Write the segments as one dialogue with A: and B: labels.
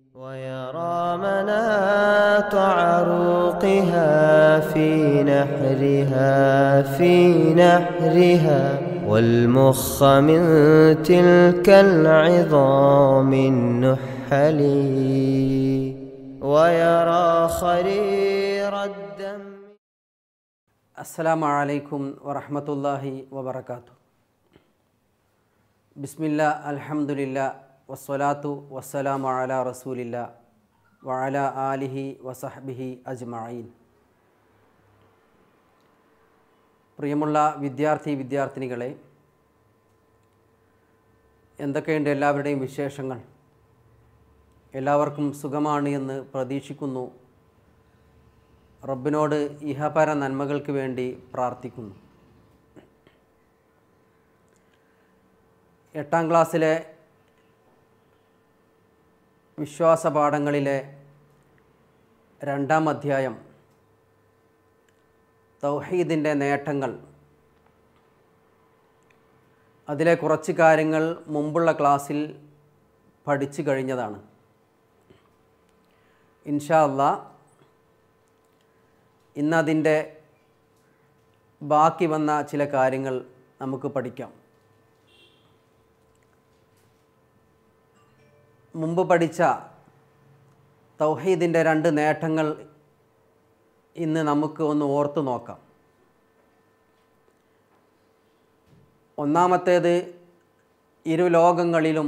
A: ويرى مناط عروقها في نحرها في نحرها والمخ من تلك العظام النحل ويرى خرير الدم
B: അസ്സലാമു അലൈക്കും വറഹമത്തല്ലാഹി വബർക്കാത്തു ബിസ്മില്ല അൽഹംദുലില്ല വസ്സലാത്തു വസ്സലാമു അല റസൂലില്ല വഅല ആലിഹി വസഹ്ബിഹി അജ്മഈൻ പ്രിയമുള്ള വിദ്യാർത്ഥി വിദ്യാർത്ഥിനികളെ എന്തൊക്കെയുണ്ട് എല്ലാവരുടെയും വിശേഷങ്ങൾ എല്ലാവർക്കും സുഖമാണ് എന്ന് പ്രതീക്ഷിക്കുന്നു റബ്ബിനോട് ഇഹപര നന്മകൾക്ക് വേണ്ടി പ്രാർത്ഥിക്കുന്നു എട്ടാം ക്ലാസ്സിലെ വിശ്വാസ പാഠങ്ങളിലെ രണ്ടാം അധ്യായം തൗഹീദിൻ്റെ നേട്ടങ്ങൾ അതിലെ കുറച്ച് കാര്യങ്ങൾ മുമ്പുള്ള ക്ലാസ്സിൽ പഠിച്ചു കഴിഞ്ഞതാണ് ഇൻഷാ അല്ലാ ഇന്നതിൻ്റെ ബാക്കി വന്ന ചില കാര്യങ്ങൾ നമുക്ക് പഠിക്കാം മുമ്പ് പഠിച്ച തൗഹീദിൻ്റെ രണ്ട് നേട്ടങ്ങൾ ഇന്ന് നമുക്ക് ഒന്ന് ഓർത്തു നോക്കാം ഒന്നാമത്തേത് ഇരു ലോകങ്ങളിലും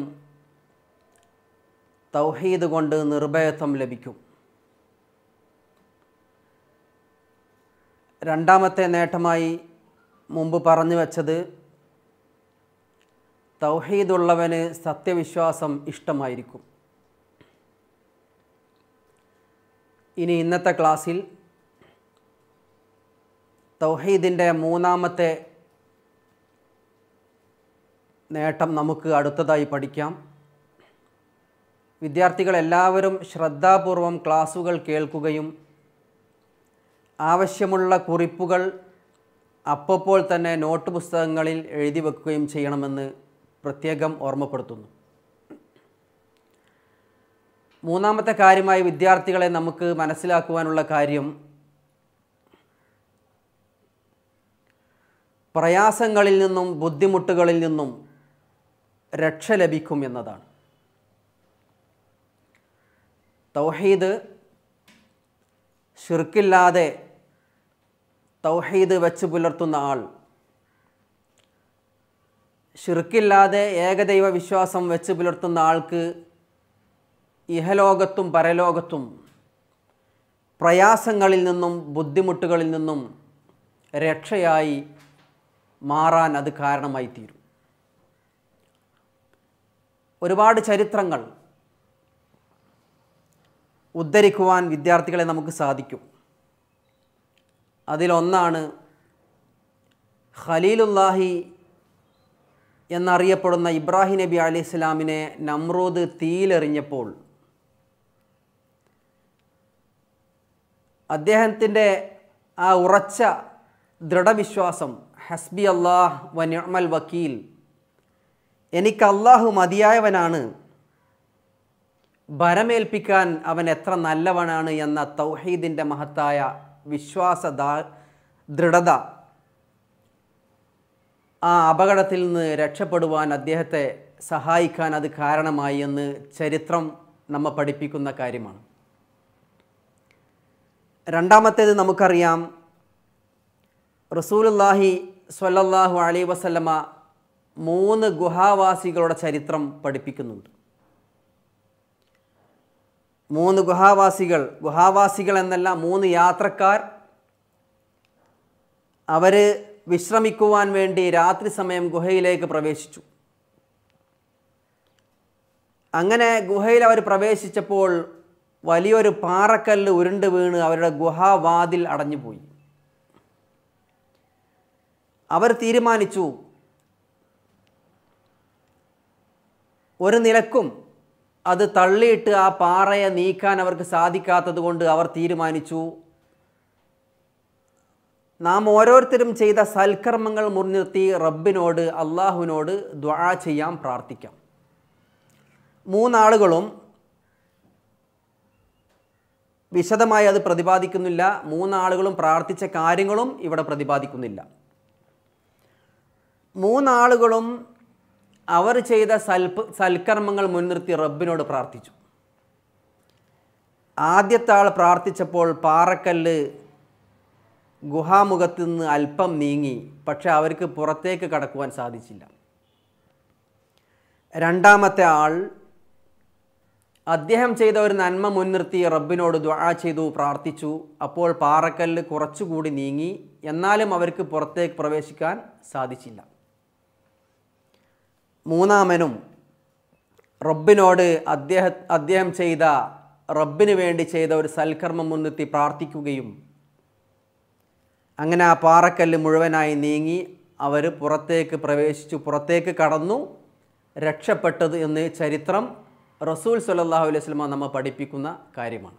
B: തൗഹീദ് കൊണ്ട് നിർഭയത്വം ലഭിക്കും രണ്ടാമത്തെ നേട്ടമായി മുമ്പ് പറഞ്ഞു വച്ചത് തൗഹീദുള്ളവന് സത്യവിശ്വാസം ഇഷ്ടമായിരിക്കും ഇനി ഇന്നത്തെ ക്ലാസ്സിൽ തൗഹീദിൻ്റെ മൂന്നാമത്തെ നേട്ടം നമുക്ക് അടുത്തതായി പഠിക്കാം വിദ്യാർത്ഥികൾ എല്ലാവരും ശ്രദ്ധാപൂർവം ക്ലാസ്സുകൾ കേൾക്കുകയും ആവശ്യമുള്ള കുറിപ്പുകൾ അപ്പോൾ തന്നെ നോട്ട് പുസ്തകങ്ങളിൽ എഴുതി വെക്കുകയും ചെയ്യണമെന്ന് പ്രത്യേകം ഓർമ്മപ്പെടുത്തുന്നു മൂന്നാമത്തെ കാര്യമായി വിദ്യാർത്ഥികളെ നമുക്ക് മനസ്സിലാക്കുവാനുള്ള കാര്യം പ്രയാസങ്ങളിൽ നിന്നും ബുദ്ധിമുട്ടുകളിൽ നിന്നും രക്ഷ ലഭിക്കും എന്നതാണ് തൗഹീദ് ഷിർക്കില്ലാതെ തൗഹീദ് വെച്ച് പുലർത്തുന്ന ആൾ ഷിർക്കില്ലാതെ ഏകദൈവ വിശ്വാസം വെച്ച് പുലർത്തുന്ന ആൾക്ക് ഇഹലോകത്തും പരലോകത്തും പ്രയാസങ്ങളിൽ നിന്നും ബുദ്ധിമുട്ടുകളിൽ നിന്നും രക്ഷയായി മാറാൻ അത് കാരണമായി തീരും ഒരുപാട് ചരിത്രങ്ങൾ ഉദ്ധരിക്കുവാൻ വിദ്യാർത്ഥികളെ നമുക്ക് സാധിക്കും അതിലൊന്നാണ് ഖലീലുല്ലാഹി എന്നറിയപ്പെടുന്ന ഇബ്രാഹിം നബി അലി ഇസ്ലാമിനെ നമ്രൂദ് തീയിലെറിഞ്ഞപ്പോൾ അദ്ദേഹത്തിൻ്റെ ആ ഉറച്ച ദൃഢവിശ്വാസം ഹസ്ബി അള്ളാഹ് വ നിഅമൽ വക്കീൽ എനിക്ക് അള്ളാഹു മതിയായവനാണ് ഭരമേൽപ്പിക്കാൻ അവൻ എത്ര നല്ലവനാണ് എന്ന തൗഹീദിൻ്റെ മഹത്തായ വിശ്വാസ ദൃഢത ആ അപകടത്തിൽ നിന്ന് രക്ഷപ്പെടുവാൻ അദ്ദേഹത്തെ സഹായിക്കാൻ അത് കാരണമായി എന്ന് ചരിത്രം നമ്മെ പഠിപ്പിക്കുന്ന കാര്യമാണ് രണ്ടാമത്തേത് നമുക്കറിയാം റസൂലുല്ലാഹി സ്വല്ലല്ലാഹു അലൈ വസല്ലമ മൂന്ന് ഗുഹാവാസികളുടെ ചരിത്രം പഠിപ്പിക്കുന്നുണ്ട് മൂന്ന് ഗുഹാവാസികൾ ഗുഹാവാസികൾ എന്നല്ല മൂന്ന് യാത്രക്കാർ അവർ വിശ്രമിക്കുവാൻ വേണ്ടി രാത്രി സമയം ഗുഹയിലേക്ക് പ്രവേശിച്ചു അങ്ങനെ ഗുഹയിൽ അവർ പ്രവേശിച്ചപ്പോൾ വലിയൊരു പാറക്കല്ല് ഉരുണ്ട് വീണ് അവരുടെ ഗുഹാവാതിൽ അടഞ്ഞുപോയി അവർ തീരുമാനിച്ചു ഒരു നിലക്കും അത് തള്ളിയിട്ട് ആ പാറയെ നീക്കാൻ അവർക്ക് സാധിക്കാത്തത് കൊണ്ട് അവർ തീരുമാനിച്ചു നാം ഓരോരുത്തരും ചെയ്ത സൽക്കർമ്മങ്ങൾ മുൻനിർത്തി റബ്ബിനോട് അള്ളാഹുവിനോട് ദ്വാ ചെയ്യാൻ പ്രാർത്ഥിക്കാം മൂന്നാളുകളും വിശദമായി അത് പ്രതിപാദിക്കുന്നില്ല മൂന്നാളുകളും പ്രാർത്ഥിച്ച കാര്യങ്ങളും ഇവിടെ പ്രതിപാദിക്കുന്നില്ല മൂന്നാളുകളും അവർ ചെയ്ത സൽപ്പ് സൽക്കർമ്മങ്ങൾ മുൻനിർത്തി റബ്ബിനോട് പ്രാർത്ഥിച്ചു ആദ്യത്തെ ആൾ പ്രാർത്ഥിച്ചപ്പോൾ പാറക്കല്ല് ഗുഹാമുഖത്ത് നിന്ന് അല്പം നീങ്ങി പക്ഷെ അവർക്ക് പുറത്തേക്ക് കടക്കുവാൻ സാധിച്ചില്ല രണ്ടാമത്തെ ആൾ അദ്ദേഹം ചെയ്ത ഒരു നന്മ മുൻനിർത്തി റബ്ബിനോട് ദ്വാ ചെയ്തു പ്രാർത്ഥിച്ചു അപ്പോൾ പാറക്കല്ല് കുറച്ചുകൂടി നീങ്ങി എന്നാലും അവർക്ക് പുറത്തേക്ക് പ്രവേശിക്കാൻ സാധിച്ചില്ല മൂന്നാമനും റബ്ബിനോട് അദ്ദേഹ അദ്ദേഹം ചെയ്ത റബ്ബിന് വേണ്ടി ചെയ്ത ഒരു സൽക്കർമ്മം മുൻനിർത്തി പ്രാർത്ഥിക്കുകയും അങ്ങനെ ആ പാറക്കല്ല് മുഴുവനായി നീങ്ങി അവർ പുറത്തേക്ക് പ്രവേശിച്ചു പുറത്തേക്ക് കടന്നു രക്ഷപ്പെട്ടത് എന്ന് ചരിത്രം റസൂൽ സല്ലല്ലാഹു അലൈഹി വസല്ലമ നമ്മെ പഠിപ്പിക്കുന്ന കാര്യമാണ്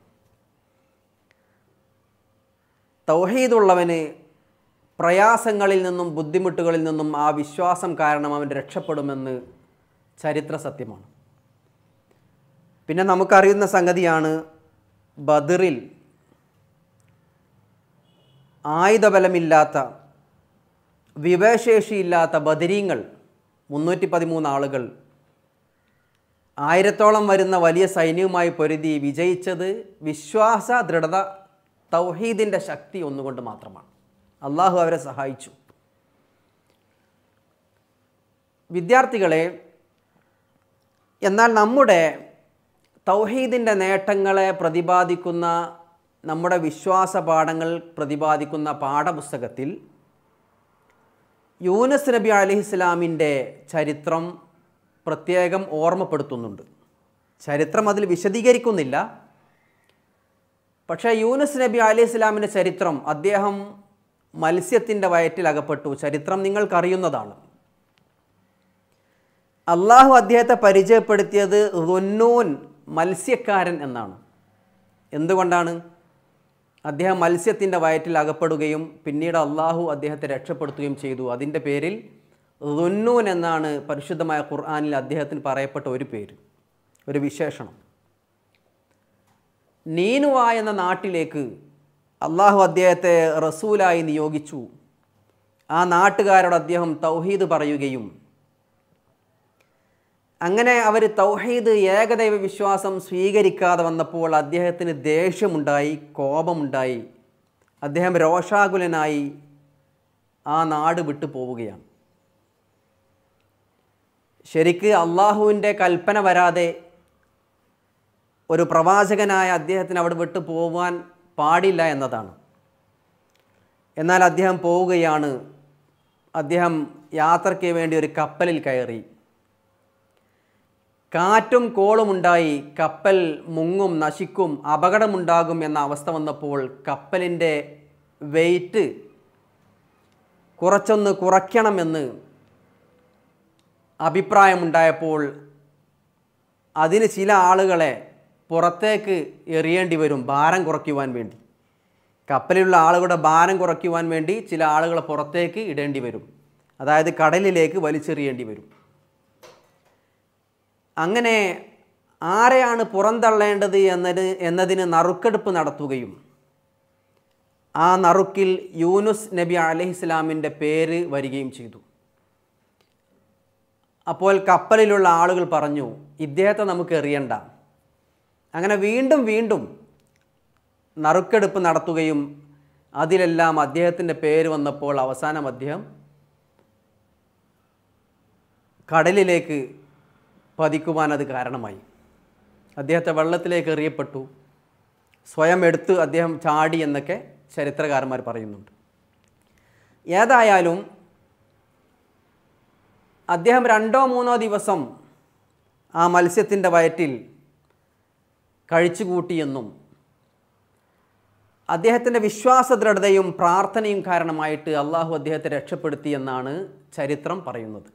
B: തൗഹീദുള്ളവന് പ്രയാസങ്ങളിൽ നിന്നും ബുദ്ധിമുട്ടുകളിൽ നിന്നും ആ വിശ്വാസം കാരണം അവൻ രക്ഷപ്പെടുമെന്ന് ചരിത്ര സത്യമാണ് പിന്നെ നമുക്കറിയുന്ന സംഗതിയാണ് ബദറിൽ ആയുധബലമില്ലാത്ത വിവേശേഷിയില്ലാത്ത ബദരീങ്ങൾ മുന്നൂറ്റി പതിമൂന്ന് ആളുകൾ ആയിരത്തോളം വരുന്ന വലിയ സൈന്യവുമായി പൊരുതി വിജയിച്ചത് വിശ്വാസ ദൃഢത തൗഹീദിൻ്റെ ശക്തി ഒന്നുകൊണ്ട് മാത്രമാണ് അള്ളാഹു അവരെ സഹായിച്ചു വിദ്യാർത്ഥികളെ എന്നാൽ നമ്മുടെ തൗഹീദിൻ്റെ നേട്ടങ്ങളെ പ്രതിപാദിക്കുന്ന നമ്മുടെ വിശ്വാസ പാഠങ്ങൾ പ്രതിപാദിക്കുന്ന പാഠപുസ്തകത്തിൽ യൂനസ് നബി അലിഹിസ്ലാമിൻ്റെ ചരിത്രം പ്രത്യേകം ഓർമ്മപ്പെടുത്തുന്നുണ്ട് ചരിത്രം അതിൽ വിശദീകരിക്കുന്നില്ല പക്ഷേ യൂനസ് നബി അലൈഹി ഇസ്ലാമിൻ്റെ ചരിത്രം അദ്ദേഹം മത്സ്യത്തിൻ്റെ വയറ്റിൽ അകപ്പെട്ടു ചരിത്രം നിങ്ങൾക്കറിയുന്നതാണ് അള്ളാഹു അദ്ദേഹത്തെ പരിചയപ്പെടുത്തിയത് റുന്നൂൻ മത്സ്യക്കാരൻ എന്നാണ് എന്തുകൊണ്ടാണ് അദ്ദേഹം മത്സ്യത്തിൻ്റെ വയറ്റിൽ അകപ്പെടുകയും പിന്നീട് അള്ളാഹു അദ്ദേഹത്തെ രക്ഷപ്പെടുത്തുകയും ചെയ്തു അതിൻ്റെ പേരിൽ റുന്നൂൻ എന്നാണ് പരിശുദ്ധമായ ഖുർആാനിൽ അദ്ദേഹത്തിന് പറയപ്പെട്ട ഒരു പേര് ഒരു വിശേഷണം നീനുവ എന്ന നാട്ടിലേക്ക് അള്ളാഹു അദ്ദേഹത്തെ റസൂലായി നിയോഗിച്ചു ആ നാട്ടുകാരോട് അദ്ദേഹം തൗഹീദ് പറയുകയും അങ്ങനെ അവർ തൗഹീദ് ഏകദൈവ വിശ്വാസം സ്വീകരിക്കാതെ വന്നപ്പോൾ അദ്ദേഹത്തിന് ദേഷ്യമുണ്ടായി കോപമുണ്ടായി അദ്ദേഹം രോഷാകുലനായി ആ നാട് വിട്ടു പോവുകയാണ് ശരിക്ക് അള്ളാഹുവിൻ്റെ കൽപ്പന വരാതെ ഒരു പ്രവാചകനായ അദ്ദേഹത്തിന് അവിടെ വിട്ടു പോവാൻ പാടില്ല എന്നതാണ് എന്നാൽ അദ്ദേഹം പോവുകയാണ് അദ്ദേഹം യാത്രയ്ക്ക് വേണ്ടി ഒരു കപ്പലിൽ കയറി കാറ്റും കോളും ഉണ്ടായി കപ്പൽ മുങ്ങും നശിക്കും അപകടമുണ്ടാകും എന്ന അവസ്ഥ വന്നപ്പോൾ കപ്പലിൻ്റെ വെയിറ്റ് കുറച്ചൊന്ന് കുറയ്ക്കണമെന്ന് അഭിപ്രായമുണ്ടായപ്പോൾ അതിന് ചില ആളുകളെ പുറത്തേക്ക് എറിയേണ്ടി വരും ഭാരം കുറയ്ക്കുവാൻ വേണ്ടി കപ്പലിലുള്ള ആളുകളുടെ ഭാരം കുറയ്ക്കുവാൻ വേണ്ടി ചില ആളുകളെ പുറത്തേക്ക് ഇടേണ്ടി വരും അതായത് കടലിലേക്ക് വലിച്ചെറിയേണ്ടി വരും അങ്ങനെ ആരെയാണ് പുറന്തള്ളേണ്ടത് എന്നതിന് എന്നതിന് നറുക്കെടുപ്പ് നടത്തുകയും ആ നറുക്കിൽ യൂനുസ് നബി അലഹിസ്ലാമിൻ്റെ പേര് വരികയും ചെയ്തു അപ്പോൾ കപ്പലിലുള്ള ആളുകൾ പറഞ്ഞു ഇദ്ദേഹത്തെ നമുക്ക് എറിയണ്ട അങ്ങനെ വീണ്ടും വീണ്ടും നറുക്കെടുപ്പ് നടത്തുകയും അതിലെല്ലാം അദ്ദേഹത്തിൻ്റെ പേര് വന്നപ്പോൾ അവസാനം അദ്ദേഹം കടലിലേക്ക് പതിക്കുവാൻ അത് കാരണമായി അദ്ദേഹത്തെ വെള്ളത്തിലേക്ക് എറിയപ്പെട്ടു സ്വയം എടുത്ത് അദ്ദേഹം ചാടി എന്നൊക്കെ ചരിത്രകാരന്മാർ പറയുന്നുണ്ട് ഏതായാലും അദ്ദേഹം രണ്ടോ മൂന്നോ ദിവസം ആ മത്സ്യത്തിൻ്റെ വയറ്റിൽ കഴിച്ചുകൂട്ടിയെന്നും അദ്ദേഹത്തിൻ്റെ വിശ്വാസദൃഢതയും പ്രാർത്ഥനയും കാരണമായിട്ട് അള്ളാഹു അദ്ദേഹത്തെ രക്ഷപ്പെടുത്തിയെന്നാണ് ചരിത്രം പറയുന്നത്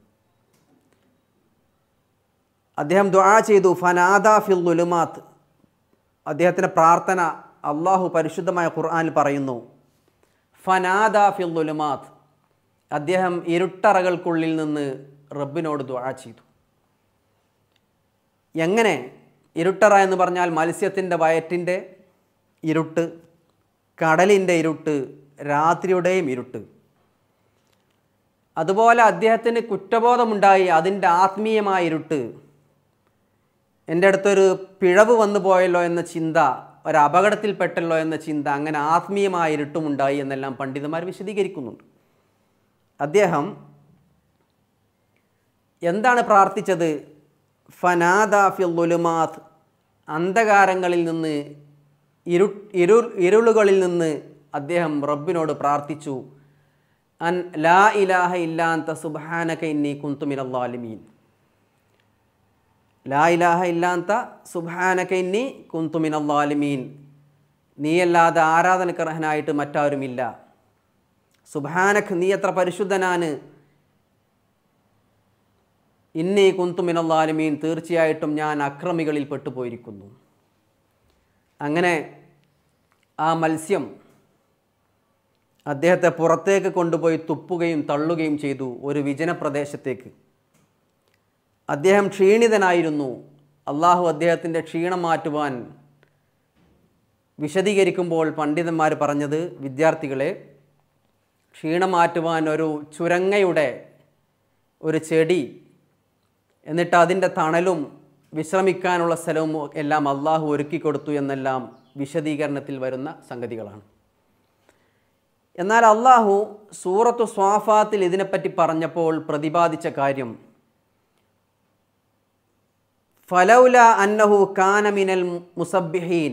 B: അദ്ദേഹം ദുആ ചെയ്തു ഫനാദ ഫിൽ ലുലുമാത്ത് അദ്ദേഹത്തിൻ്റെ പ്രാർത്ഥന അള്ളാഹു പരിശുദ്ധമായ ഖുർആനിൽ പറയുന്നു ഫനാദ ഫിൽ ലുലുമാത്ത് അദ്ദേഹം ഇരുട്ടറകൾക്കുള്ളിൽ നിന്ന് റബ്ബിനോട് ദുആ ചെയ്തു എങ്ങനെ ഇരുട്ടറ എന്ന് പറഞ്ഞാൽ മത്സ്യത്തിൻ്റെ വയറ്റിൻ്റെ ഇരുട്ട് കടലിൻ്റെ ഇരുട്ട് രാത്രിയുടെയും ഇരുട്ട് അതുപോലെ അദ്ദേഹത്തിന് കുറ്റബോധമുണ്ടായി അതിൻ്റെ ആത്മീയമായ ഇരുട്ട് എൻ്റെ അടുത്തൊരു പിഴവ് വന്നു പോയല്ലോ എന്ന ചിന്ത ഒരു അപകടത്തിൽപ്പെട്ടല്ലോ എന്ന ചിന്ത അങ്ങനെ ആത്മീയമായ ഇരുട്ടുമുണ്ടായി എന്നെല്ലാം പണ്ഡിതന്മാർ വിശദീകരിക്കുന്നുണ്ട് അദ്ദേഹം എന്താണ് പ്രാർത്ഥിച്ചത് ഫനാദ ഫിലുലുമാത് അന്ധകാരങ്ങളിൽ നിന്ന് ഇരു ഇരു ഇരുളുകളിൽ നിന്ന് അദ്ദേഹം റബ്ബിനോട് പ്രാർത്ഥിച്ചു അൻ ലാ ഇലാഹ ഇല്ലാന്ത സുബാനക ഇന്നി കുന്തുമിനല്ലാലിമീൻ ലാ ഇലാഹ ഇല്ലാന്ത സുബാനക ഇന്നി കുന്തുമിനല്ലാലിമീൻ നീയല്ലാതെ ആരാധനക്കർഹനായിട്ട് മറ്റാരുമില്ല സുബാനഖ് നീ എത്ര പരിശുദ്ധനാണ് ഇന്നി കുന്തുമിനല്ലാലിമീൻ തീർച്ചയായിട്ടും ഞാൻ അക്രമികളിൽ പെട്ടുപോയിരിക്കുന്നു അങ്ങനെ ആ മത്സ്യം അദ്ദേഹത്തെ പുറത്തേക്ക് കൊണ്ടുപോയി തുപ്പുകയും തള്ളുകയും ചെയ്തു ഒരു വിജന പ്രദേശത്തേക്ക് അദ്ദേഹം ക്ഷീണിതനായിരുന്നു അള്ളാഹു അദ്ദേഹത്തിൻ്റെ ക്ഷീണം മാറ്റുവാൻ വിശദീകരിക്കുമ്പോൾ പണ്ഡിതന്മാർ പറഞ്ഞത് വിദ്യാർത്ഥികളെ ക്ഷീണം മാറ്റുവാൻ ഒരു ചുരങ്ങയുടെ ഒരു ചെടി എന്നിട്ട് അതിൻ്റെ തണലും വിശ്രമിക്കാനുള്ള സ്ഥലവും എല്ലാം അള്ളാഹു ഒരുക്കി കൊടുത്തു എന്നെല്ലാം വിശദീകരണത്തിൽ വരുന്ന സംഗതികളാണ് എന്നാൽ അള്ളാഹു സൂറത്തു സ്വാഫാത്തിൽ ഇതിനെപ്പറ്റി പറഞ്ഞപ്പോൾ പ്രതിപാദിച്ച കാര്യം ഫലൗല അന്നഹു കാനമിനൽ മുസബ്ബിഹീൻ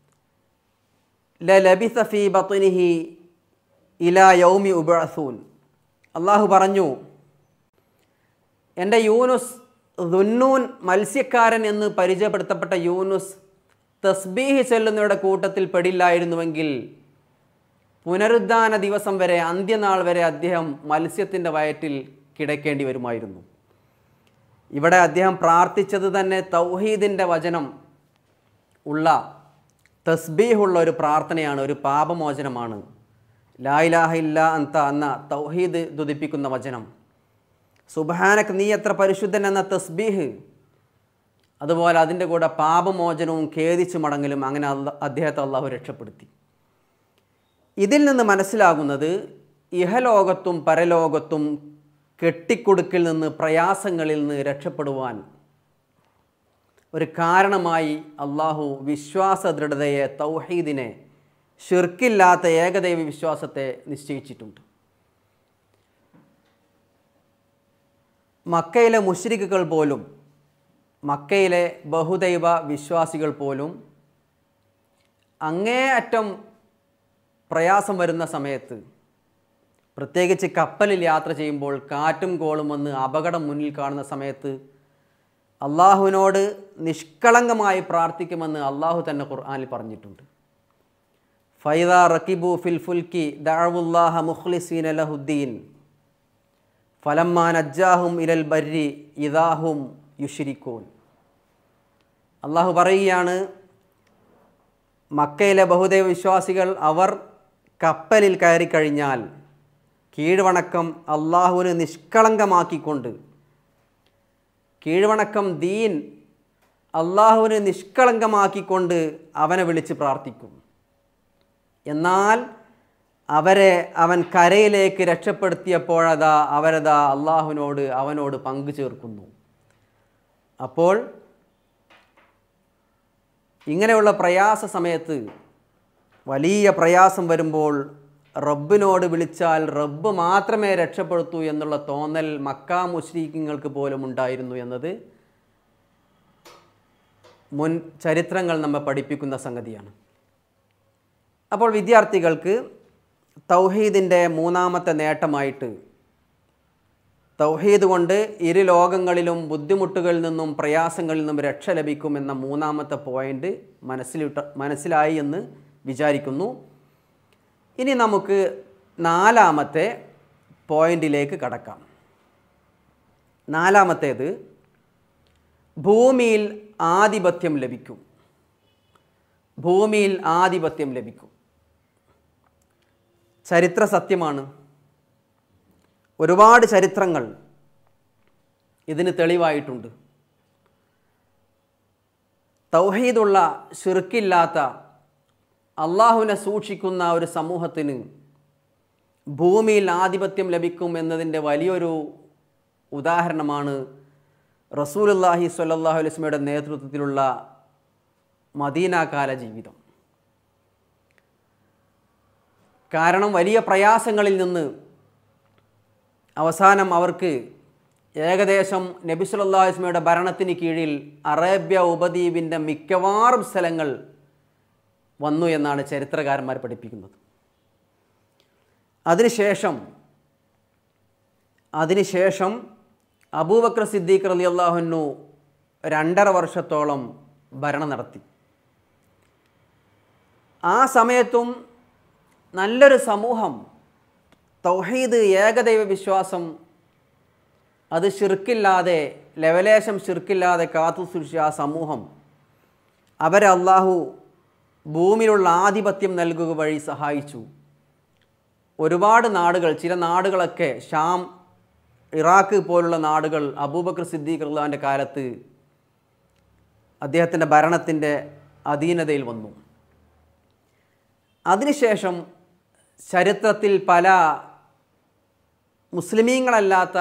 B: ലബിസ ഫീ ബത്നിഹി ഇലാ യൗമി ഉബഅസൂൻ അള്ളാഹു പറഞ്ഞു എൻ്റെ യൂനുസ് ദുന്നൂൻ മത്സ്യക്കാരൻ എന്ന് പരിചയപ്പെടുത്തപ്പെട്ട യൂനുസ് തസ്ബീഹ് ചെല്ലുന്നവരുടെ കൂട്ടത്തിൽ പെടില്ലായിരുന്നുവെങ്കിൽ പുനരുദ്ധാന ദിവസം വരെ അന്ത്യനാൾ വരെ അദ്ദേഹം മത്സ്യത്തിൻ്റെ വയറ്റിൽ കിടക്കേണ്ടി വരുമായിരുന്നു ഇവിടെ അദ്ദേഹം പ്രാർത്ഥിച്ചത് തന്നെ തൗഹീദിൻ്റെ വചനം ഉള്ള തസ്ബീഹുള്ള ഒരു പ്രാർത്ഥനയാണ് ഒരു പാപമോചനമാണ് ലായിലാഹ ഇല്ല അന്ത എന്ന തൗഹീദ് ദുതിപ്പിക്കുന്ന വചനം സുബാനക്ക് നീ എത്ര പരിശുദ്ധൻ എന്ന തസ്ബീഹ് അതുപോലെ അതിൻ്റെ കൂടെ പാപമോചനവും ഖേദിച്ചു മടങ്ങലും അങ്ങനെ അല്ല അദ്ദേഹത്തെ അള്ളാഹു രക്ഷപ്പെടുത്തി ഇതിൽ നിന്ന് മനസ്സിലാകുന്നത് ഇഹലോകത്തും പരലോകത്തും കെട്ടിക്കൊടുക്കിൽ നിന്ന് പ്രയാസങ്ങളിൽ നിന്ന് രക്ഷപ്പെടുവാൻ ഒരു കാരണമായി അള്ളാഹു വിശ്വാസ ദൃഢതയെ തൗഹീദിനെ ഷിർക്കില്ലാത്ത ഏകദൈവ വിശ്വാസത്തെ നിശ്ചയിച്ചിട്ടുണ്ട് മക്കയിലെ മുഷ്രിക്കുകൾ പോലും മക്കയിലെ ബഹുദൈവ വിശ്വാസികൾ പോലും അങ്ങേയറ്റം പ്രയാസം വരുന്ന സമയത്ത് പ്രത്യേകിച്ച് കപ്പലിൽ യാത്ര ചെയ്യുമ്പോൾ കാറ്റും കോളും വന്ന് അപകടം മുന്നിൽ കാണുന്ന സമയത്ത് അള്ളാഹുവിനോട് നിഷ്കളങ്കമായി പ്രാർത്ഥിക്കുമെന്ന് അള്ളാഹു തന്നെ ഖുർആാനിൽ പറഞ്ഞിട്ടുണ്ട് ഫൈദ റക്കിബു ഫിൽ ഫുൽക്കി ദഅവുല്ലാഹ മുഖ്ലിസീൻ ലഹുദ്ദീൻ ഫലമ്മാൻ അജ്ജാഹും ഇലൽ ബരി ഇദാഹും യുഷിരിക്കൂൻ അള്ളാഹു പറയുകയാണ് മക്കയിലെ ബഹുദൈവ വിശ്വാസികൾ അവർ കപ്പലിൽ കയറിക്കഴിഞ്ഞാൽ കീഴ്വണക്കം അള്ളാഹുവിന് നിഷ്കളങ്കമാക്കിക്കൊണ്ട് കീഴ്വണക്കം ദീൻ അള്ളാഹുവിന് നിഷ്കളങ്കമാക്കിക്കൊണ്ട് അവനെ വിളിച്ച് പ്രാർത്ഥിക്കും എന്നാൽ അവരെ അവൻ കരയിലേക്ക് രക്ഷപ്പെടുത്തിയപ്പോഴതാ അവരതാ അള്ളാഹുവിനോട് അവനോട് പങ്കു ചേർക്കുന്നു അപ്പോൾ ഇങ്ങനെയുള്ള പ്രയാസ സമയത്ത് വലിയ പ്രയാസം വരുമ്പോൾ റബ്ബിനോട് വിളിച്ചാൽ റബ്ബ് മാത്രമേ രക്ഷപ്പെടുത്തൂ എന്നുള്ള തോന്നൽ മക്ക മുസ്ലിങ്ങൾക്ക് പോലും ഉണ്ടായിരുന്നു എന്നത് മുൻ ചരിത്രങ്ങൾ നമ്മെ പഠിപ്പിക്കുന്ന സംഗതിയാണ് അപ്പോൾ വിദ്യാർത്ഥികൾക്ക് തൗഹീദിൻ്റെ മൂന്നാമത്തെ നേട്ടമായിട്ട് തൗഹീദ് കൊണ്ട് ഇരു ലോകങ്ങളിലും ബുദ്ധിമുട്ടുകളിൽ നിന്നും പ്രയാസങ്ങളിൽ നിന്നും രക്ഷ ലഭിക്കുമെന്ന മൂന്നാമത്തെ പോയിന്റ് മനസ്സിലിട്ട മനസ്സിലായി എന്ന് വിചാരിക്കുന്നു ഇനി നമുക്ക് നാലാമത്തെ പോയിന്റിലേക്ക് കടക്കാം നാലാമത്തേത് ഭൂമിയിൽ ആധിപത്യം ലഭിക്കും ഭൂമിയിൽ ആധിപത്യം ലഭിക്കും ചരിത്ര സത്യമാണ് ഒരുപാട് ചരിത്രങ്ങൾ ഇതിന് തെളിവായിട്ടുണ്ട് തൗഹീദുള്ള ഷിർക്കില്ലാത്ത അള്ളാഹുവിനെ സൂക്ഷിക്കുന്ന ഒരു സമൂഹത്തിന് ഭൂമിയിൽ ആധിപത്യം ലഭിക്കും എന്നതിൻ്റെ വലിയൊരു ഉദാഹരണമാണ് റസൂലുല്ലാഹി സ്വല്ലല്ലാഹു അലൈഹി വസല്ലമയുടെ നേതൃത്വത്തിലുള്ള മദീനാകാല ജീവിതം കാരണം വലിയ പ്രയാസങ്ങളിൽ നിന്ന് അവസാനം അവർക്ക് ഏകദേശം നബി സല്ലല്ലാഹു അലൈഹി വസല്ലമയുടെ ഭരണത്തിന് കീഴിൽ അറേബ്യ ഉപദ്വീപിൻ്റെ മിക്കവാറും സ്ഥലങ്ങൾ വന്നു എന്നാണ് ചരിത്രകാരന്മാർ പഠിപ്പിക്കുന്നത് അതിനുശേഷം അതിനുശേഷം അബൂബക്കർ സിദ്ദീഖ് റലി അള്ളാഹുനു രണ്ടര വർഷത്തോളം ഭരണം നടത്തി ആ സമയത്തും നല്ലൊരു സമൂഹം തൗഹീദ് ഏകദൈവ വിശ്വാസം അത് ശിർക്കില്ലാതെ ലെവലേശം ശിർക്കില്ലാതെ കാത്തു സൂക്ഷിച്ച ആ സമൂഹം അവരെ അള്ളാഹു ഭൂമിയിലുള്ള ആധിപത്യം നൽകുക വഴി സഹായിച്ചു ഒരുപാട് നാടുകൾ ചില നാടുകളൊക്കെ ഷാം ഇറാഖ് പോലുള്ള നാടുകൾ അബൂബക്കർ സിദ്ദീഖ് അള്ളാഹിൻ്റെ കാലത്ത് അദ്ദേഹത്തിൻ്റെ ഭരണത്തിൻ്റെ അധീനതയിൽ വന്നു അതിനുശേഷം ചരിത്രത്തിൽ പല മുസ്ലിമീങ്ങളല്ലാത്ത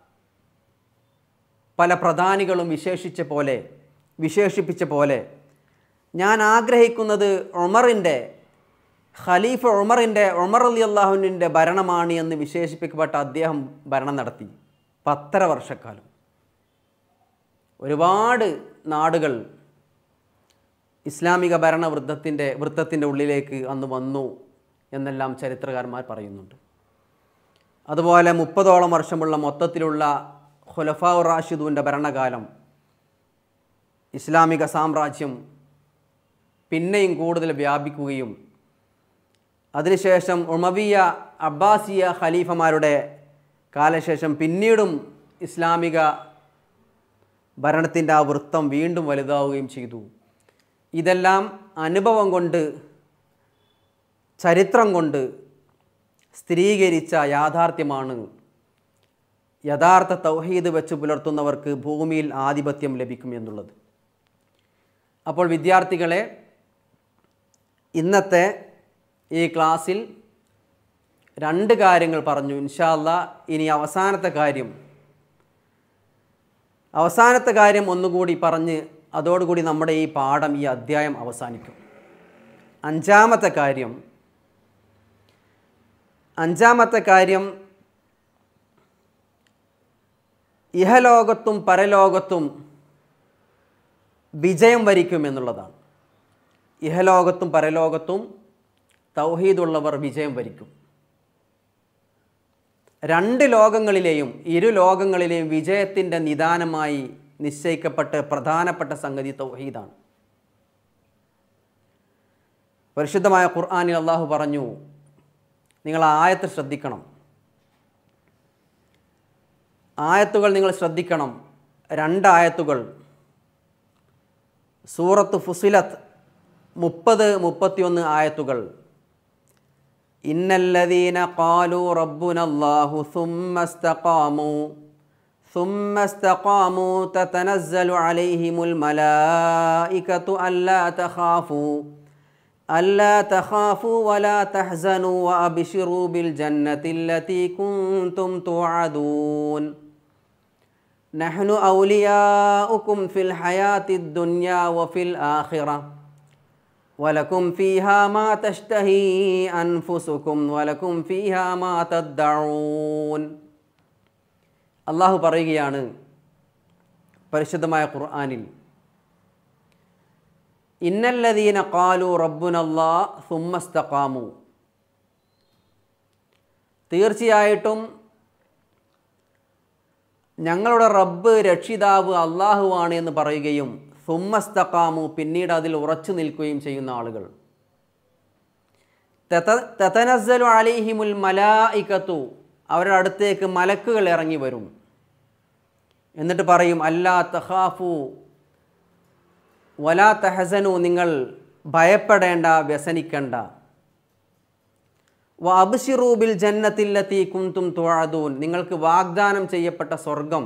B: പല പ്രധാനികളും വിശേഷിച്ച പോലെ വിശേഷിപ്പിച്ച പോലെ ഞാൻ ആഗ്രഹിക്കുന്നത് ഉമറിൻ്റെ ഖലീഫ ഉമറിൻ്റെ ഉമർ അലി അള്ളാഹുവിൻ്റെ ഭരണമാണ് എന്ന് വിശേഷിപ്പിക്കപ്പെട്ട അദ്ദേഹം ഭരണം നടത്തി പത്തര വർഷക്കാലം ഒരുപാട് നാടുകൾ ഇസ്ലാമിക ഭരണ വൃത്തത്തിൻ്റെ വൃത്തത്തിൻ്റെ ഉള്ളിലേക്ക് അന്ന് വന്നു എന്നെല്ലാം ചരിത്രകാരന്മാർ പറയുന്നുണ്ട് അതുപോലെ മുപ്പതോളം വർഷമുള്ള മൊത്തത്തിലുള്ള ഖുലഫാ റാഷിദുവിൻ്റെ ഭരണകാലം ഇസ്ലാമിക സാമ്രാജ്യം പിന്നെയും കൂടുതൽ വ്യാപിക്കുകയും അതിനുശേഷം ഉമവിയ അബ്ബാസിയ ഖലീഫമാരുടെ കാലശേഷം പിന്നീടും ഇസ്ലാമിക ഭരണത്തിൻ്റെ ആ വൃത്തം വീണ്ടും വലുതാവുകയും ചെയ്തു ഇതെല്ലാം അനുഭവം കൊണ്ട് ചരിത്രം കൊണ്ട് സ്ഥിരീകരിച്ച യാഥാർത്ഥ്യമാണ് യഥാർത്ഥ തൗഹീദ് വെച്ച് പുലർത്തുന്നവർക്ക് ഭൂമിയിൽ ആധിപത്യം ലഭിക്കും എന്നുള്ളത് അപ്പോൾ വിദ്യാർത്ഥികളെ ഇന്നത്തെ ഈ ക്ലാസ്സിൽ രണ്ട് കാര്യങ്ങൾ പറഞ്ഞു ഇൻഷാല്ല ഇനി അവസാനത്തെ കാര്യം അവസാനത്തെ കാര്യം ഒന്നുകൂടി പറഞ്ഞ് അതോടുകൂടി നമ്മുടെ ഈ പാഠം ഈ അധ്യായം അവസാനിക്കും അഞ്ചാമത്തെ കാര്യം അഞ്ചാമത്തെ കാര്യം ഇഹലോകത്തും പരലോകത്തും വിജയം വരിക്കും എന്നുള്ളതാണ് ഇഹലോകത്തും പരലോകത്തും തൗഹീദുള്ളവർ വിജയം വരിക്കും രണ്ട് ലോകങ്ങളിലെയും ഇരു ലോകങ്ങളിലെയും വിജയത്തിൻ്റെ നിദാനമായി നിശ്ചയിക്കപ്പെട്ട പ്രധാനപ്പെട്ട സംഗതി തൗഹീദാണ് പരിശുദ്ധമായ ഖുർആാനിൽ അള്ളാഹു പറഞ്ഞു നിങ്ങൾ ആ ആയത്ത് ശ്രദ്ധിക്കണം ആയത്തുകൾ നിങ്ങൾ ശ്രദ്ധിക്കണം രണ്ടായത്തുകൾ സൂറത്ത് ഫുസിലത്ത് മുപ്പത് മുപ്പത്തിയൊന്ന് ആയത്തുകൾ ഇന്നല്ലദീന ഖാലു റബ്ബുനല്ലാഹു ثم استقاموا ثم استقاموا تتنزل عليهم الملائكة ألا تخافوا ألا تخافوا ولا تحزنوا وأبشروا بالجنة التي كنتم توعدون نحن أولياؤكم في الحياة الدنيا وفي الآخرة ولكم فيها ما تشتهي أنفسكم ولكم فيها ما تدعون അള്ളാഹു പറയുകയാണ് പരിശുദ്ധമായ ഖുർആാനിൽ ഇന്നല്ലദീന കാലു റബ്ബുനല്ലാ സുമ്മസ്തഖാമു തീർച്ചയായിട്ടും ഞങ്ങളുടെ റബ്ബ് രക്ഷിതാവ് അള്ളാഹുവാണ് എന്ന് പറയുകയും സുമ്മസ്തഖാമു പിന്നീട് അതിൽ ഉറച്ചു നിൽക്കുകയും ചെയ്യുന്ന ആളുകൾ തെതനസ്സലു അലിഹിമുൽ മലായിക്കത്തു അവരുടെ അടുത്തേക്ക് മലക്കുകൾ ഇറങ്ങി വരും എന്നിട്ട് പറയും അല്ലാ തഹാഫു വലാ തഹസനു നിങ്ങൾ ഭയപ്പെടേണ്ട വ്യസനിക്കണ്ട വ അബ്ഷിറൂബിൽ ജന്നത്തില്ലത്തി കുന്തും തുഴതൂൻ നിങ്ങൾക്ക് വാഗ്ദാനം ചെയ്യപ്പെട്ട സ്വർഗം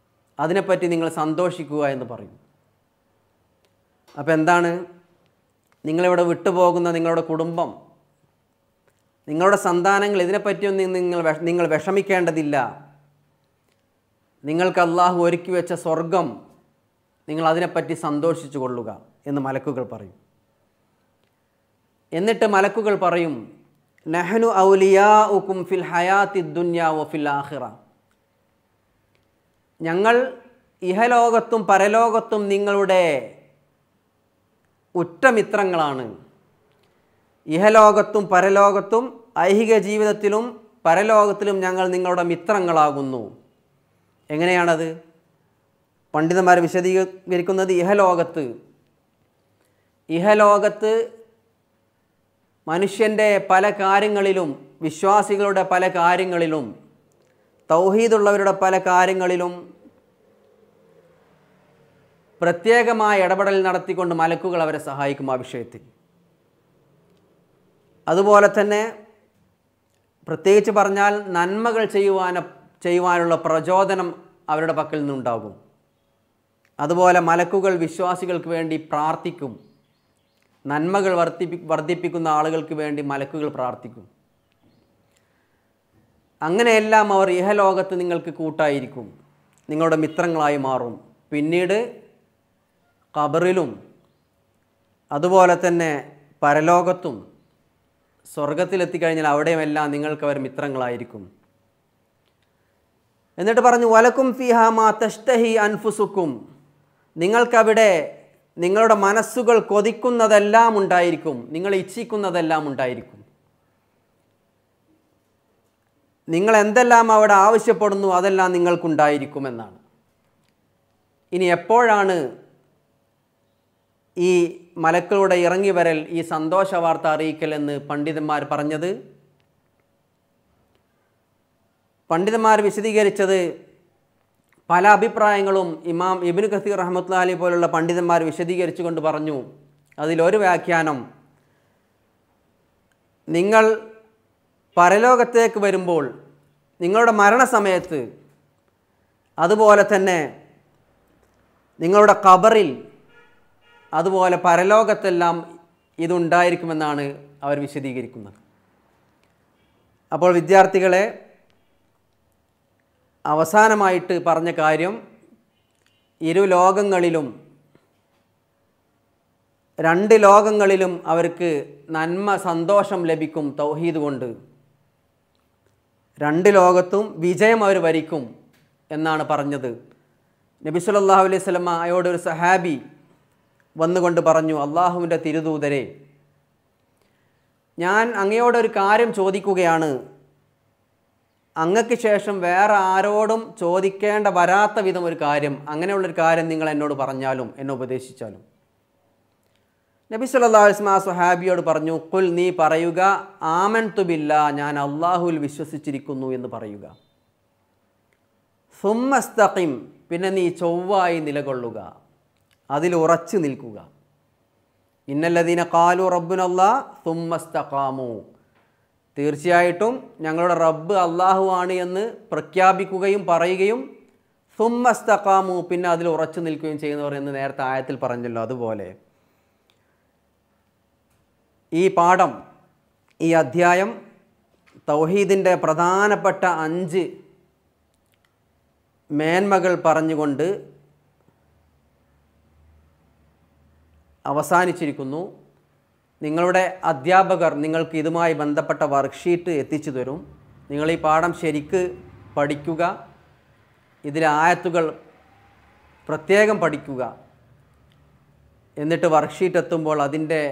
B: അതിനെപ്പറ്റി നിങ്ങൾ സന്തോഷിക്കുക എന്ന് പറയും അപ്പോൾ എന്താണ് നിങ്ങളിവിടെ വിട്ടുപോകുന്ന നിങ്ങളുടെ കുടുംബം നിങ്ങളുടെ സന്താനങ്ങൾ ഇതിനെപ്പറ്റിയൊന്നും നിങ്ങൾ വിഷ- നിങ്ങൾ വിഷമിക്കേണ്ടതില്ല നിങ്ങൾക്ക് അള്ളാഹു ഒരുക്കി വെച്ച സ്വർഗം നിങ്ങൾ അതിനെപ്പറ്റി സന്തോഷിച്ചു കൊള്ളുക എന്ന് മലക്കുകൾ പറയും എന്നിട്ട് മലക്കുകൾ പറയും നഹനു ഔലിയാ ഉക്കും ഫിൽ ഹയാത്തി ദുന്യ വ ഫിൽ ആഹിറ ഞങ്ങൾ ഇഹലോകത്തും പരലോകത്തും നിങ്ങളുടെ ഉറ്റമിത്രങ്ങളാണ് ഇഹലോകത്തും പരലോകത്തും ഐഹിക ജീവിതത്തിലും പരലോകത്തിലും ഞങ്ങൾ നിങ്ങളുടെ മിത്രങ്ങളാകുന്നു എങ്ങനെയാണത് പണ്ഡിതന്മാർ വിശദീകരിക്കുന്നത് ഇഹലോകത്ത് ഇഹലോകത്ത് മനുഷ്യൻ്റെ പല കാര്യങ്ങളിലും വിശ്വാസികളുടെ പല കാര്യങ്ങളിലും തൗഹീദുള്ളവരുടെ പല കാര്യങ്ങളിലും പ്രത്യേകമായ ഇടപെടൽ നടത്തിക്കൊണ്ട് മലക്കുകൾ അവരെ സഹായിക്കും ആ വിഷയത്തിൽ അതുപോലെ തന്നെ പ്രത്യേകിച്ച് പറഞ്ഞാൽ നന്മകൾ ചെയ്യുവാന ചെയ്യുവാനുള്ള പ്രചോദനം അവരുടെ പക്കൽ നിന്നുണ്ടാകും അതുപോലെ മലക്കുകൾ വിശ്വാസികൾക്ക് വേണ്ടി പ്രാർത്ഥിക്കും നന്മകൾ വർദ്ധിപ്പി വർദ്ധിപ്പിക്കുന്ന ആളുകൾക്ക് വേണ്ടി മലക്കുകൾ പ്രാർത്ഥിക്കും അങ്ങനെയെല്ലാം അവർ ഇഹലോകത്ത് നിങ്ങൾക്ക് കൂട്ടായിരിക്കും നിങ്ങളുടെ മിത്രങ്ങളായി മാറും പിന്നീട് ഖബറിലും അതുപോലെ തന്നെ പരലോകത്തും സ്വർഗത്തിലെത്തിക്കഴിഞ്ഞാൽ അവിടെയുമെല്ലാം നിങ്ങൾക്ക് അവർ മിത്രങ്ങളായിരിക്കും എന്നിട്ട് പറഞ്ഞു വലക്കും ഫിഹാമാ തഷ്തഹി അൻഫുസുക്കും നിങ്ങൾക്കവിടെ നിങ്ങളുടെ മനസ്സുകൾ കൊതിക്കുന്നതെല്ലാം ഉണ്ടായിരിക്കും നിങ്ങൾ ഇച്ഛിക്കുന്നതെല്ലാം ഉണ്ടായിരിക്കും നിങ്ങൾ എന്തെല്ലാം അവിടെ ആവശ്യപ്പെടുന്നു അതെല്ലാം നിങ്ങൾക്കുണ്ടായിരിക്കുമെന്നാണ് ഇനി എപ്പോഴാണ് ഈ മലക്കളുടെ ഇറങ്ങി വരൽ ഈ സന്തോഷ വാർത്ത അറിയിക്കൽ എന്ന് പണ്ഡിതന്മാർ പറഞ്ഞത് പണ്ഡിതന്മാർ വിശദീകരിച്ചത് പല അഭിപ്രായങ്ങളും ഇമാം ഇബിന് ഖസീർ റഹ്മത്ത് അലി പോലുള്ള പണ്ഡിതന്മാർ വിശദീകരിച്ചു കൊണ്ട് പറഞ്ഞു അതിലൊരു വ്യാഖ്യാനം നിങ്ങൾ പരലോകത്തേക്ക് വരുമ്പോൾ നിങ്ങളുടെ മരണസമയത്ത് അതുപോലെ തന്നെ നിങ്ങളുടെ ഖബറിൽ അതുപോലെ പരലോകത്തെല്ലാം ഇതുണ്ടായിരിക്കുമെന്നാണ് അവർ വിശദീകരിക്കുന്നത് അപ്പോൾ വിദ്യാർത്ഥികളെ അവസാനമായിട്ട് പറഞ്ഞ കാര്യം ഇരു ലോകങ്ങളിലും രണ്ട് ലോകങ്ങളിലും അവർക്ക് നന്മ സന്തോഷം ലഭിക്കും തൗഹീദ് കൊണ്ട് രണ്ട് ലോകത്തും വിജയം അവർ വരിക്കും എന്നാണ് പറഞ്ഞത് നബി സല്ലല്ലാഹു അലൈഹി സ്വലമ അയോട് ഒരു സഹാബി വന്നുകൊണ്ട് പറഞ്ഞു അള്ളാഹുവിൻ്റെ തിരുദൂതരെ ഞാൻ അങ്ങയോടൊരു കാര്യം ചോദിക്കുകയാണ് അങ്ങക്ക് ശേഷം വേറെ ആരോടും ചോദിക്കേണ്ട വരാത്ത വിധം ഒരു കാര്യം അങ്ങനെയുള്ളൊരു കാര്യം നിങ്ങൾ എന്നോട് പറഞ്ഞാലും എന്നെ ഉപദേശിച്ചാലും നബി സല്ലല്ലാഹു അലൈഹി വസല്ലം ആ സ്വഹാബിയോട് പറഞ്ഞു കുൽ നീ പറയുക ആമൻ തുബില്ല ഞാൻ അള്ളാഹുവിൽ വിശ്വസിച്ചിരിക്കുന്നു എന്ന് പറയുക സുമ്മസ്തഖിം പിന്നെ നീ ചൊവ്വായി നിലകൊള്ളുക അതിൽ ഉറച്ചു നിൽക്കുക ഇന്നല്ലദീന കാലു റബ്ബുനല്ലാ സുമ്മസ്തഖാമു തീർച്ചയായിട്ടും ഞങ്ങളുടെ റബ്ബ് അള്ളാഹു ആണ് എന്ന് പ്രഖ്യാപിക്കുകയും പറയുകയും സുമ്മസ്തഖാമു പിന്നെ അതിൽ ഉറച്ചു നിൽക്കുകയും ചെയ്യുന്നവർ എന്ന് നേരത്തെ ആയത്തിൽ പറഞ്ഞല്ലോ അതുപോലെ ഈ പാഠം ഈ അധ്യായം തൗഹീദിൻ്റെ പ്രധാനപ്പെട്ട അഞ്ച് മേന്മകൾ പറഞ്ഞുകൊണ്ട് അവസാനിച്ചിരിക്കുന്നു നിങ്ങളുടെ അധ്യാപകർ നിങ്ങൾക്ക് ഇതുമായി ബന്ധപ്പെട്ട വർക്ക്ഷീറ്റ് എത്തിച്ചു തരും നിങ്ങൾ ഈ പാഠം ശരിക്ക് പഠിക്കുക ഇതിലെ ആയത്തുകൾ പ്രത്യേകം പഠിക്കുക എന്നിട്ട് വർക്ക്ഷീറ്റ് എത്തുമ്പോൾ അതിൻ്റെ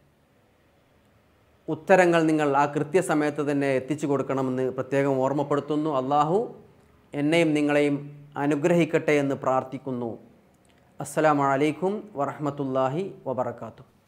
B: ഉത്തരങ്ങൾ നിങ്ങൾ ആ കൃത്യസമയത്ത് തന്നെ എത്തിച്ചു കൊടുക്കണമെന്ന് പ്രത്യേകം ഓർമ്മപ്പെടുത്തുന്നു അള്ളാഹു എന്നെയും നിങ്ങളെയും അനുഗ്രഹിക്കട്ടെ എന്ന് പ്രാർത്ഥിക്കുന്നു അസ്സലാമു അലൈക്കും വറഹ്മത്തുള്ളാഹി വബറകാതുഹു